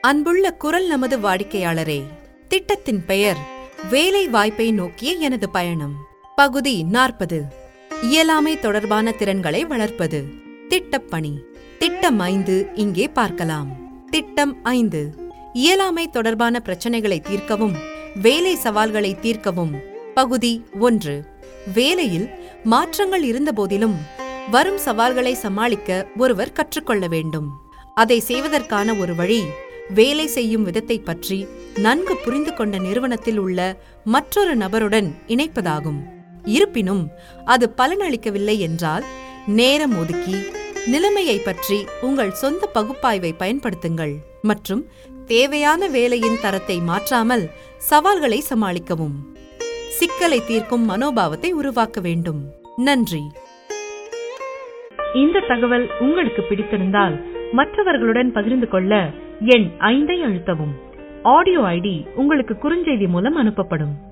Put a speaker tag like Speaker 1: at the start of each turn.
Speaker 1: அன்புள்ள குரல் நமது வாடிக்கையாளரே திட்டத்தின் பெயர் வேலை வாய்ப்பை நோக்கிய எனது பயணம் பகுதி நாற்பது இயலாமை தொடர்பான திறன்களை வளர்ப்பது திட்டப்பணி திட்டம் ஐந்து இங்கே பார்க்கலாம் திட்டம் ஐந்து இயலாமை தொடர்பான பிரச்சனைகளை தீர்க்கவும் வேலை சவால்களை தீர்க்கவும் பகுதி ஒன்று வேலையில் மாற்றங்கள் இருந்தபோதிலும் வரும் சவால்களை சமாளிக்க ஒருவர் கற்றுக்கொள்ள வேண்டும் அதை செய்வதற்கான ஒரு வழி வேலை செய்யும் விதத்தை பற்றி நன்கு புரிந்து கொண்ட நிறுவனத்தில் உள்ள மற்றொரு நபருடன் இணைப்பதாகும் இருப்பினும் அது பலனளிக்கவில்லை என்றால் நேரம் ஒதுக்கி நிலைமையை பற்றி உங்கள் சொந்த பகுப்பாய்வை பயன்படுத்துங்கள் மற்றும் தேவையான வேலையின் தரத்தை மாற்றாமல் சவால்களை சமாளிக்கவும் சிக்கலை தீர்க்கும் மனோபாவத்தை உருவாக்க வேண்டும் நன்றி
Speaker 2: இந்த தகவல் உங்களுக்கு பிடித்திருந்தால் மற்றவர்களுடன் பகிர்ந்து கொள்ள எண் ஐந்தை அழுத்தவும் ஆடியோ ஐடி உங்களுக்கு குறுஞ்செய்தி மூலம் அனுப்பப்படும்